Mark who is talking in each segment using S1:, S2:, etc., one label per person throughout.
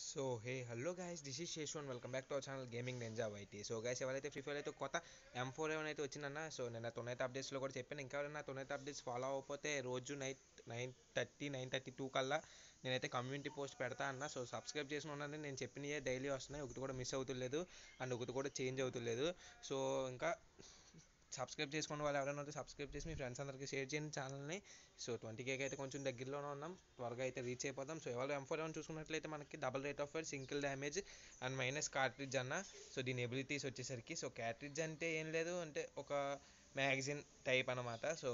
S1: so hey hello guys this is Seshu and welcome back to our channel gaming ninja YT so guys ఎవరైతే free fire అయితే కొత్త M four ఏమైనా అయితే వచ్చిందన్న so నేను తొనైతే అప్డేట్స్లో కూడా చెప్పాను ఇంకా ఎవరైనా తొనైతే అప్డేట్స్ ఫాలో అవ్వకపోతే రోజు night nine thirty nine thirty two కల్లా నేనైతే కమ్యూనిటీ పోస్ట్ పెడతా అన్న సో సబ్స్క్రైబ్ చేసిన ఉన్నది నేను చెప్పినవి డైలీ వస్తున్నాయి ఒకటి కూడా మిస్ అవుతులేదు అండ్ ఒకటి కూడా చేంజ్ అవుతులేదు సో ఇంకా సబ్స్క్రైబ్ చేసుకున్న వాళ్ళు ఎవరైనా ఉంటే సబ్స్క్రైబ్ చేసి మీ ఫ్రెండ్స్ అందరికీ షేర్ చేయండి ఛానల్ని సో ట్వంటీ కేకి అయితే కొంచెం దగ్గరలోనే ఉన్నాం త్వరగా అయితే రీచ్ అయిపోదాం సో ఎవరు ఎం ఫోర్ ఏమైనా చూసుకున్నట్లయితే మనకి double rate of fire single damage and minus cartridge అన్న సో దీని ఎబిలిటీస్ వచ్చేసరికి సో కార్ట్రిడ్జ్ అంటే ఏం లేదు అంటే ఒక మ్యాగజిన్ టైప్ అనమాట సో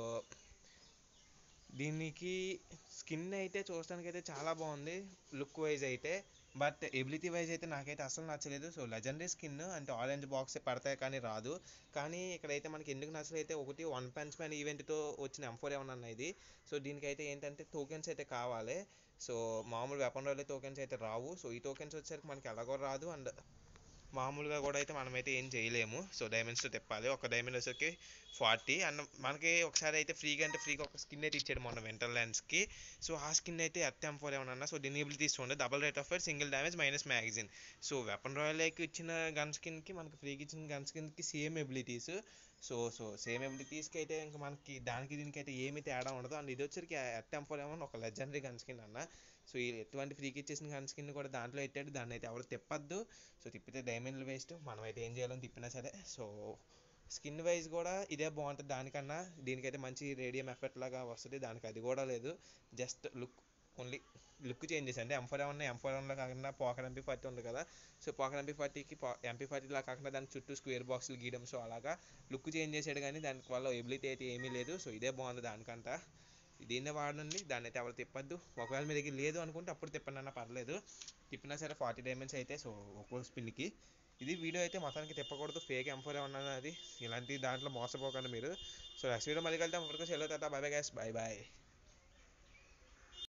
S1: దీనికి స్కిన్ అయితే చూడడానికి అయితే చాలా బాగుంది లుక్ వైజ్ అయితే బట్ ఎబిలిటీ వైజ్ అయితే నాకైతే అసలు నచ్చలేదు సో లెజెండరీ స్కిన్ అంటే ఆరెంజ్ బాక్స్ పడతాయి కానీ రాదు కానీ ఇక్కడైతే మనకి ఎందుకు నచ్చలైతే ఒకటి వన్ పంచ్ మ్యాన్ ఈవెంట్తో వచ్చిన ఎం ఫోర్ ఏమన్నా ఇది సో దీనికైతే ఏంటంటే టోకెన్స్ అయితే కావాలి సో మామూలు వెపన్ రాయల్ టోకెన్స్ అయితే రావు సో ఈ టోకెన్స్ వచ్చేసరికి మనకి ఎలాగో రాదు అండ్ మామూలుగా కూడా అయితే మనమైతే ఏం చేయలేము సో డైమండ్స్తో తిప్పాలి ఒక డైమండ్ వచ్చేసరికి ఫార్టీ అండ్ మనకి ఒకసారి అయితే ఫ్రీగా అంటే ఫ్రీగా ఒక స్కిన్ అయితే ఇచ్చాడు మొన్న వెంటర్ ల్యాండ్స్కి సో ఆ స్కిన్ అయితే ఎత్తాం ఫోర్ ఏమన్నా సో దీని ఎబిలిటీ తీసుకోండి double rate of fire single damage minus magazine so weapon రాయల్కి ఇచ్చిన గన్ స్కిన్కి మనకి ఫ్రీగా ఇచ్చిన గన్ స్కిన్కి same abilities so so same ఎబిలిటీస్కి అయితే ఇంకా మనకి దానికి దీనికి అయితే ఏమి తేడా ఉండదు అండ్ ఇది వచ్చరికి ఎత్తాం ఫోర్ ఏమో ఒక లెజెండరీ గన్ స్కిన్ అన్న సో ఈ ఎటువంటి ఫ్రీకి ఇచ్చేసిన గన్ స్కిన్ కూడా దాంట్లో పెట్టాడు దాన్ని అయితే ఎవరు తిప్పద్దు సో తిప్పితే డైమండ్లు వేస్ట్ మనం అయితే ఏం చేయాలని తిప్పినా సరే సో స్కిన్ వైజ్ కూడా ఇదే బాగుంటుంది దానికన్నా దీనికైతే మంచి రేడియం ఎఫెక్ట్ లాగా వస్తుంది దానికి అది కూడా లేదు just look only look change చేసి అంటే ఎం ఫోర్ ఏమన్నా ఎం ఫోర్ వన్లో కాకుండా పాకెట్ ఎంపీ ఫార్టీ ఉంది కదా సో పాకెట్ ఎంపీ ఫార్టీకి ఎంపీ ఫార్టీలా కాకుండా దాని చుట్టూ స్క్వేర్ బాక్సులు గీయడం సో అలాగా లుక్ చేంజ్ చేసాడు కానీ దానికి వల్ల ఎబిలిటీ అయితే ఏమీ లేదు సో ఇదే బాగుంది దానికంతా దీన్నే వాడండి దాన్ని అయితే ఎవరు తిప్పద్దు ఒకవేళ మీ దగ్గర లేదు అనుకుంటే అప్పుడు తిప్పండి అన్న పర్లేదు తిప్పినా సరే ఫార్టీ డైమండ్స్ అయితే సో ఒక్కో స్పిన్కి ఇది వీడియో అయితే మొత్తానికి తిప్పకూడదు ఫేక్ ఎంఫోర్ ఏమన్నా అది ఇలాంటి దాంట్లో మోసపోకండి మీరు సో నెక్స్ట్ వీడియో మళ్ళీ వెళ్తాం అప్పటికి సెలవు తాత bye bye guys bye bye